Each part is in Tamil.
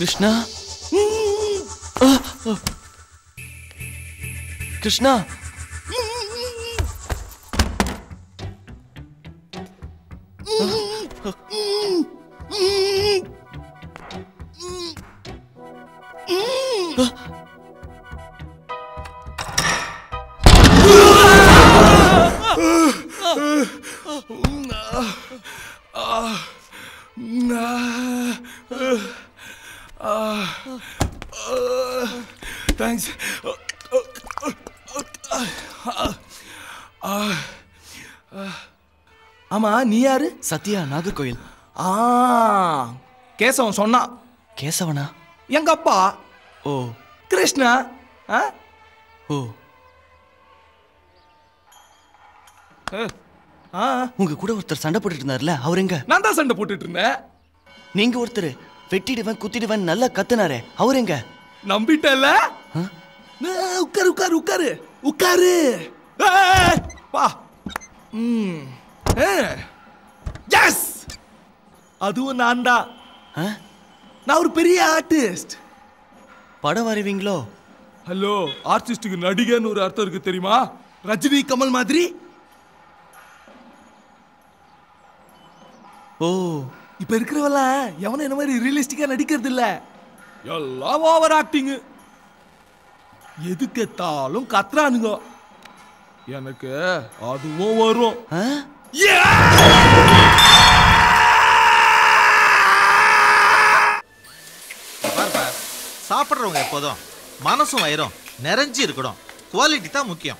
கிருஷ்ணா ஆ, ஆ. கிருஷ்ணா தேங்க்ஸ் ஆமா நீ யாரு சத்யா நாகர்கோயில் ஆ கேசவன் சொன்னான் கேசவனா எங்க அப்பா ஓ கிருஷ்ணா ஆ? ஓ ஆ உங்க கூட ஒருத்தர் சண்டை போட்டுட்டு இருந்தார்ல அவர் எங்க நான் தான் சண்டை போட்டுட்டு இருந்தேன் நீங்க ஒருத்தர் வெட்டிடுவேன் குத்திடுவேன் நல்லா கத்துனாரே அவர் எங்க நம்பிட்டல ஆ? உட்காரு உட்காரு உட்காரு உட்காரு ஏய், வா ம் எஸ் அதுவும் நான் தான் ஆ? நான் ஒரு பெரிய ஆர்டிஸ்ட் படம் வரைவீங்களோ ஹலோ ஆர்டிஸ்டுக்கு நடிகன்னு ஒரு அர்த்தம் இருக்கு தெரியுமா ரஜினி கமல் மாதிரி ஓ இப்ப இருக்கிறவெல்லாம் எவனும் என்ன மாதிரி ரியலிஸ்டிக்கா நடிக்கிறது இல்ல எல்லாம் ஓவர் ஆக்டிங் எதுக்கெத்தாலும் கத்துறானுங்க எனக்கு அதுவும் வரும் ஆ? பார் பார் சாப்பிட்றவங்க எப்போதும் மனசும் வயிறும் நிறைஞ்சு இருக்கணும் குவாலிட்டி தான் முக்கியம்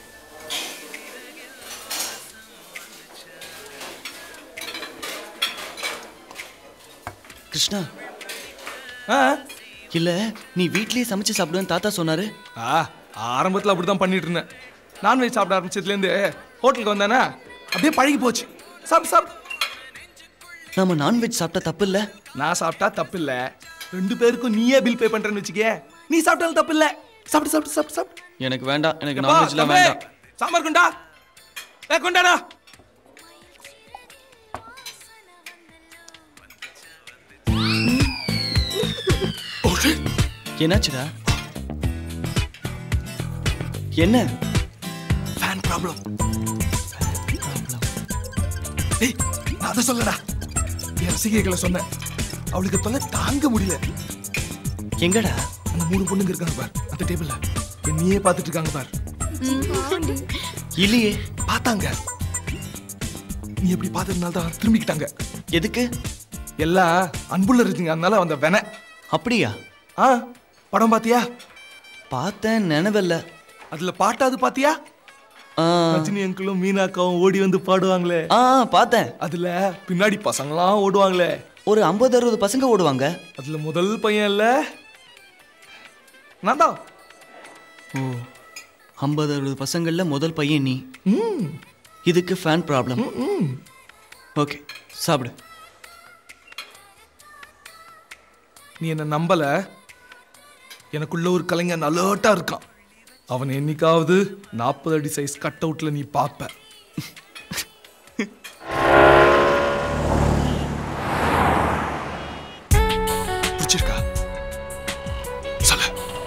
கிருஷ்ணா ஆ? இல்ல நீ வீட்லயே சமைச்சு சாப்பிடுவேன்னு தாத்தா சொன்னாரு ஆ ஆரம்பத்தில் அப்படிதான் பண்ணிட்டு இருந்தேன் நான்வெஜ் சாப்பிட ஆரம்பிச்சதுலேருந்து ஹோட்டலுக்கு வந்தானே அப்படியே பழகி போச்சு சாப்பிட்டு சாப்பிட்டு நாம நான்வெஜ் சாப்பிட்டா தப்பு இல்ல நான் சாப்பிட்டா தப்பு இல்ல ரெண்டு பேருக்கும் நீயே பில் பே பண்றேன்னு வச்சுக்கே நீ சாப்பிட்டாலும் தப்பு இல்ல சாப்பிட்டு சாப்பிட்டு சாப்பிட்டு சாப்பிட்டு எனக்கு வேண்டாம் எனக்கு அப்பா, நான்வெஜ்லாம் தம்பி, வேண்டாம் சாம்பார் கொண்டா ஏ கொண்டாடா என்னாச்சுடா என்ன ஃபேன் ப்ராப்ளம் ஏய் நான் அதை சொல்லடா என் ரசிகைகளை சொன்னேன் அவளுக்கு தொல்லை தாங்க முடியல எங்கடா அந்த மூணு பொண்ணுங்க இருக்காங்க பார் அந்த டேபிள்ல என்னையே பார்த்துட்டு இருக்காங்க பார் இல்லையே பார்த்தாங்க நீ எப்படி பார்த்ததுனால தான் திரும்பிக்கிட்டாங்க எதுக்கு எல்லாம் அன்புள்ள இருக்குங்க அதனால வந்த வென அப்படியா ஆ படம் பாத்தியா பார்த்தேன் நினைவில்ல அதுல பாட்டாது பாத்தியா ஆ, ரஜினி அங்கிளும் மீனாக்காவும் ஓடி வந்து பாடுவாங்களே ஆ பார்த்தேன் அதுல பின்னாடி பசங்களாம் ஓடுவாங்களே ஒரு ஐம்பது அறுபது பசங்க ஓடுவாங்க அதுல முதல் பையன் இல்ல நான் தான் ஓ ஐம்பது அறுபது பசங்கள்ல முதல் பையன் நீ ம், இதுக்கு ஃபேன் ப்ராப்ளம் ம். ஓகே சாப்பிடு நீ என்ன நம்பல எனக்குள்ள ஒரு கலைஞன் அலர்ட்டா இருக்கான் அவன் என்னைக்காவது நாற்பது அடி சைஸ் கட் அவுட்ல நீ பார்ப்ப பிடிச்சிருக்கா சொல்ல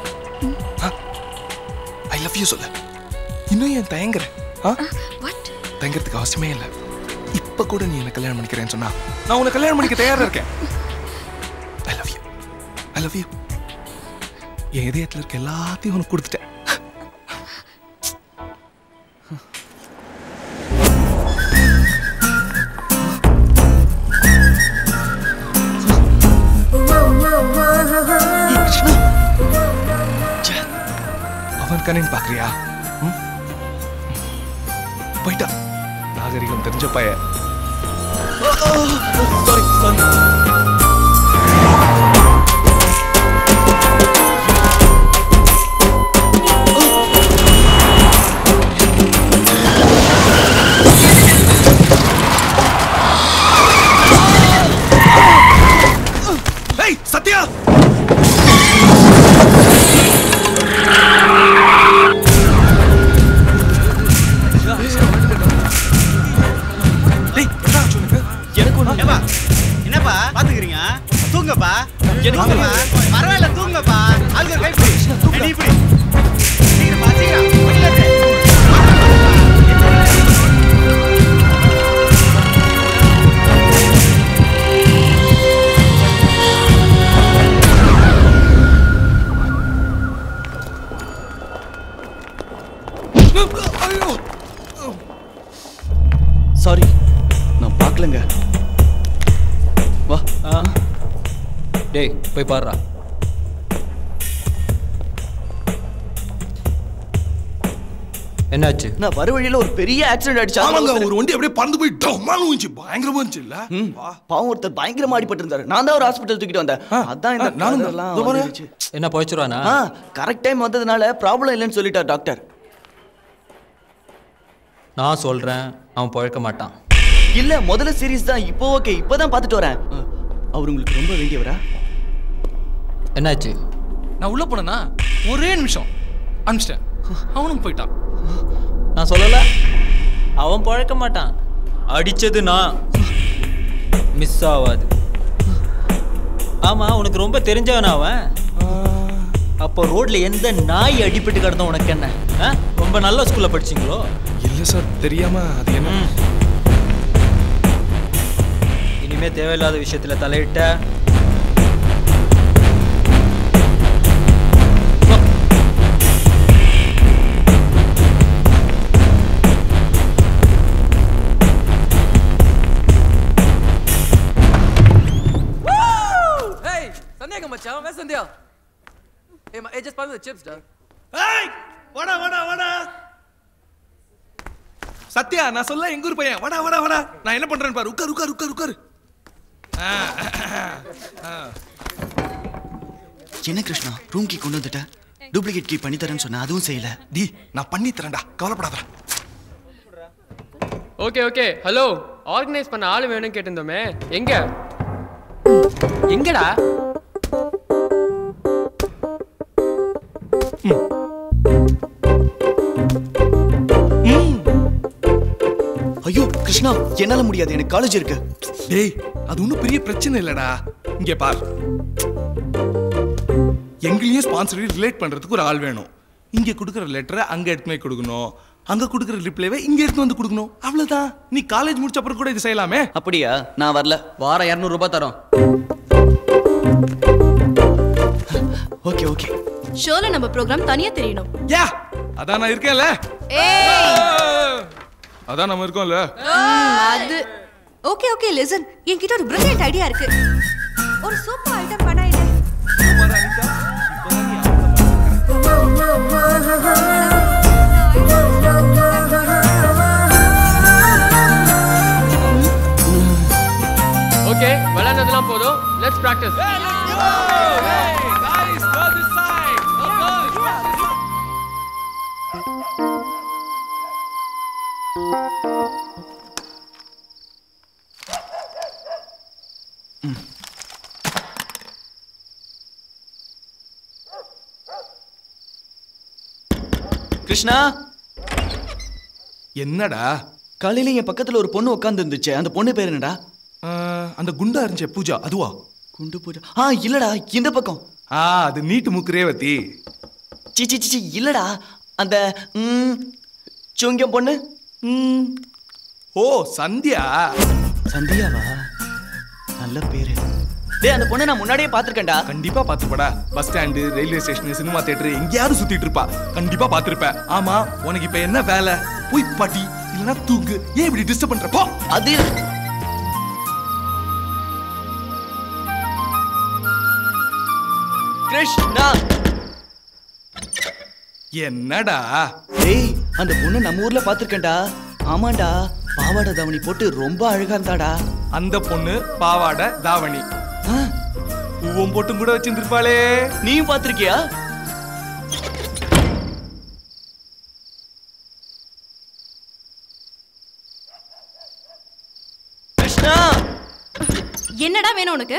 ஐ லவ் யூ சொல்ல இன்னும் ஏன் தயங்குற ஆ வாட் தயங்குறதுக்கு அவசியமே இல்லை இப்ப கூட நீ என்ன கல்யாணம் பண்ணிக்கிறேன்னு சொன்னா நான் உன்னை கல்யாணம் பண்ணிக்க தயாரா இருக்கேன் I love you I love you என் இதயத்துல இருக்க எல்லாத்தையும் உனக்கு கொடுத்துட்டேன் அவன் கண்ணின் பாக்குறியா ம்? போயிட்டா நாகரிகம் தெரிஞ்ச பையன் சாரி சாரி ஏய் சத்யா டேய் என்ன ஆச்சு உனக்கு எனக்கு ஒண்ணு ஏப்பா என்னப்பா பாத்துக்கிறீங்க தூங்கப்பா பரவாயில்ல தூங்கப்பா அதுக்கு கை பிடி நீ பிடி சீக்கிரமா சீக்கிரம் வெளியில இருந்து. ஐயோ சாரி நான் பார்க்கலங்க வா ஆ டேய் போய் பாருடா என்னாச்சு நான் வர வழியில ஒரு பெரிய ஆக்சிடென்ட் ஆயிடுச்சு ஆமாங்க அதுல ஒரு வண்டி அப்படியே பறந்து போய் டம்மான்னு இருந்துச்சு பயங்கரமா இருந்துச்சு இல்ல ம், பாவம் ஒருத்தர் பயங்கரமா அடிபட்டு இருந்தாரு நான் தான் ஒரு ஹாஸ்பிட்டல் தூக்கிட்டு வந்தேன் ஆ, அதான் இந்த ஆ, நானும் தான். கதையெல்லாம் இதோ பாரு. வந்துருச்சு. என்ன போயிச்சுருவானா ஆ கரெக்ட் டைம் வந்ததுனால ப்ராப்ளம் இல்லைன்னு சொல்லிட்டார் டாக்டர் நான் சொல்றேன் அவன் பழக்க மாட்டான் இல்ல முதல்ல சீரியஸ் தான் இப்போ ஓகே இப்போதான் பார்த்துட்டு வரேன் ஆ, அவர் உங்களுக்கு ரொம்ப வேண்டியவரா என்னாச்சு நான் உள்ள போனேன்னா ஒரே நிமிஷம் அனுப்பிச்சிட்டேன் அவனும் போயிட்டான் நான் சொல்லல அவன் பழக்க மாட்டான் அடிச்சது நான் மிஸ் ஆகாது ஆமா உனக்கு ரொம்ப தெரிஞ்சவன் அவன் அப்போ ரோட்ல எந்த நாய் அடிபட்டு கிடந்தோம் உனக்கு என்ன ஆ? ரொம்ப நல்ல ஸ்கூல்ல படிச்சீங்களோ இல்ல சார் தெரியாம அது என்ன ம். இனிமே தேவையில்லாத விஷயத்துல தலையிட்ட Hey, சந்தியாங்க மச்சான் வே Sandhya Hey, ma, hey, just pass me the chips, dog. ஏய் வாடா வாடா வாடா சத்யா நான் சொல்ல எங்க ஊர் பையன் வாடா வாடா வாடா நான் என்ன பண்றேன்னு பாரு உட்கார் உட்கார் உட்கார் உட்கார் என்ன கிருஷ்ணா ரூம் கீ கொண்டு வந்துட்டேன் டூப்ளிகேட் கீ பண்ணி தரேன்னு சொன்னேன் அதுவும் செய்யல டி நான் பண்ணி தரேன்டா கவலைப்படாத ஓகே ஓகே ஹலோ ஆர்கனைஸ் பண்ண ஆள் வேணும்னு கேட்டிருந்தோமே எங்க எங்கடா ஐயோ கிருஷ்ணா என்னால முடியாது எனக்கு காலேஜ் இருக்கு டேய் அது ஒன்றும் பெரிய பிரச்சனை இல்லடா இங்க பார் எங்களையும் ஸ்பான்சர் ரிலேட் பண்றதுக்கு ஒரு ஆள் வேணும் இங்க கொடுக்குற லெட்டரை அங்க எடுத்து போய் கொடுக்கணும் அங்க கொடுக்குற ரிப்ளைவை இங்க எடுத்து வந்து கொடுக்கணும் அவ்வளவுதான் நீ காலேஜ் முடிச்ச அப்புறம் கூட இது செய்யலாமே அப்படியா நான் வரல வாரம் இரநூறுபா தரோம் ஓகே ஓகே ஷோல நம்ம ப்ரோக்ராம் தனியா தெரியணும் யா அதான் நான் இருக்கேன்ல ஏய் அதான் நம்ம இருக்கோம்ல அது ஓகே ஓகே லிசன் என்கிட்ட ஒரு பிரில்லியன்ட் ஐடியா இருக்கு ஒரு சூப்பர் ஐட்டம் பண்ணா என்ன ஓகே விளையாண்டதெல்லாம் போதும் லெட்ஸ் பிராக்டிஸ் கிருஷ்ணா என்னடா காலையில என் பக்கத்துல ஒரு பொண்ணு உட்கார்ந்து இருந்துச்சு அந்த பொண்ணு பேர் என்னடா ஆஹ், அந்த குண்டா இருந்துச்சே பூஜா அதுவா குண்டு பூஜா ஆ இல்லடா இந்த பக்கம் ஆ அது நீட்டு முக்கு ரேவதி சி சி சி, சி இல்லடா அந்த ம், சுங்கம் பொண்ணு ம், ஓ சந்தியா சந்தியாவா நல்ல பேரு டேய் அந்த பொண்ணை நான் முன்னாடியே பார்த்திருக்கேன்டா கண்டிப்பா பாத்துப்படா bus stand railway station cinema theatre எங்கேயாவது சுத்திட்டு இருப்பா கண்டிப்பா பாத்திருப்ப ஆமா உனக்கு இப்ப என்ன வேலை போய் படி இல்லனா தூங்கு ஏன் இப்படி டிஸ்டர்ப் பண்ற போ அது கிருஷ்ணா என்னடா டேய் அந்த பொண்ணு நம்ம ஊர்ல பார்த்திருக்கேன்டா ஆமாண்டா பாவாடை தாவணி போட்டு ரொம்ப அழகா இருந்தாடா அந்த பொண்ணு பாவாடை தாவணி ஆ, பூவம் போட்டும் கூட வச்சிருந்திருப்பாளே நீயும் பார்த்திருக்கியா கிருஷ்ணா என்னடா வேணும் உனக்கு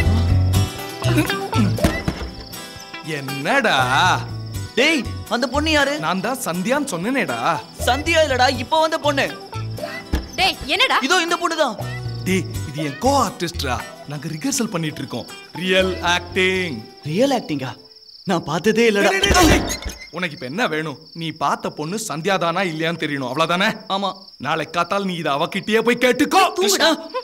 என்னடா டேய் அந்த பொண்ணு யாரு நான் தான் சந்தியான்னு சொன்னேனேடா சந்தியா இல்லடா இப்போ வந்த பொண்ணு டேய் என்னடா இதோ இந்த பொண்ணு தான் டேய் இது இது என் கோ ஆர்டிஸ்டா நாங்க ரிஹர்சல் பண்ணிட்டு இருக்கோம் ரியல் ஆக்டிங் ரியல் ஆக்டிங்கா நான் பார்த்ததே இல்லடா உனக்கு இப்ப என்ன வேணும் நீ பார்த்த பொண்ணு சந்தியாதானா இல்லையான்னு தெரியணும் அவ்வளவுதானே ஆமா நாளை காத்தால் நீ இதை அவகிட்டயே போய் கேட்டுக்கோ தூங்குடா